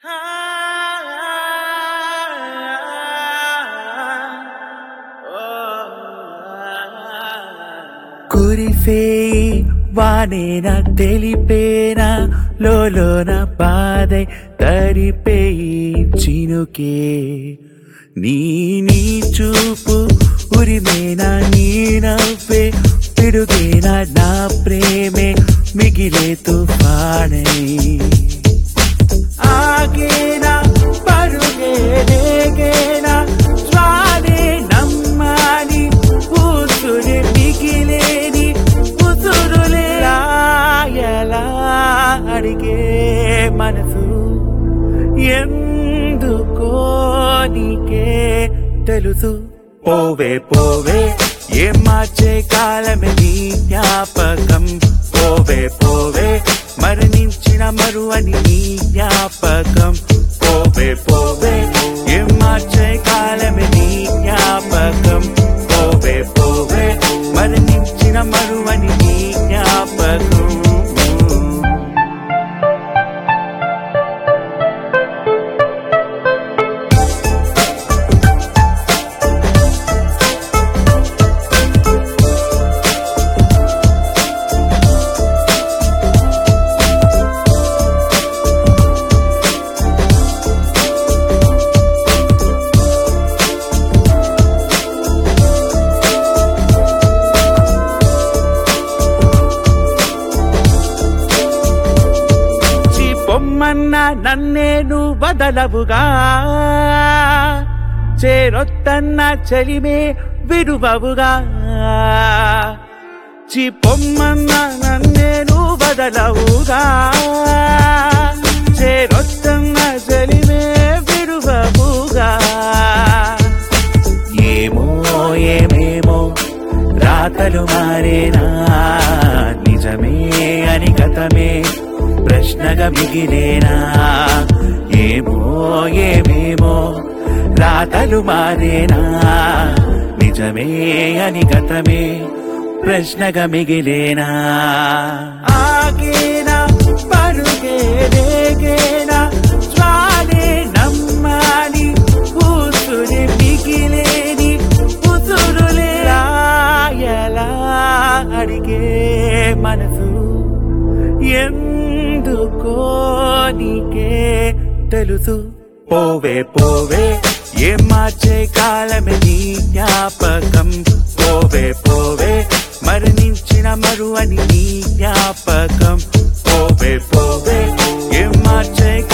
కురిసేయి వానేనా తెలిపేనా లోలోన బాధై తరిపేయి చినుకే నీ నీ చూపు ఉరిమేనా నీ నవ్వే పిడుగేనా నా ప్రేమే మిగిలే తుఫానై ఆగేనా పరుగే రేగేనా జ్వాలే నమ్మాని ఊసురే మిగిలేని ఉసురులే ఎలా అడిగే మనసు ఎందుకో నీకే తెలుసు పోవే పోవే ఏం మార్చే కాలమే నీ జ్ఞాపకం పోవే పోవే మరణించిన మరువని నీ జ్ఞాపకం పోవే పోవే ఏం మార్చే కాలమే నీ జ్ఞాపకం పోవే పోవే మరణించిన మరువని నీ జ్ఞాపకం చి పొమ్మన్న నన్నేను వదలవుగా చేరొత్తన్న చలిమే విడువవుగా చి పొమ్మన్న నన్నేను వదలవుగా చేరొత్తన్న చలిమే విడువవుగా ఏమో ఏమేమో రాతలు మారేనా నిజమే అని గతమే ప్రశ్నగా మిగిలేనా ఏమో ఏమేమో రాతలు మారేనా నిజమే అని గతమే ప్రశ్నగా మిగిలేనా ఆగేనా పరుగే రేగేనా జ్వాలే నమ్మాలి ఊసురే మిగిలేని ఉసురులే ఎలా అడిగే మనసు ఎందుకో నీకే తెలుసు పోవే పోవే ఏం మార్చే కాలమే నీ జ్ఞాపకం పోవే పోవే మరణించిన మరువని నీ జ్ఞాపకం పోవే పోవే ఏం మార్చే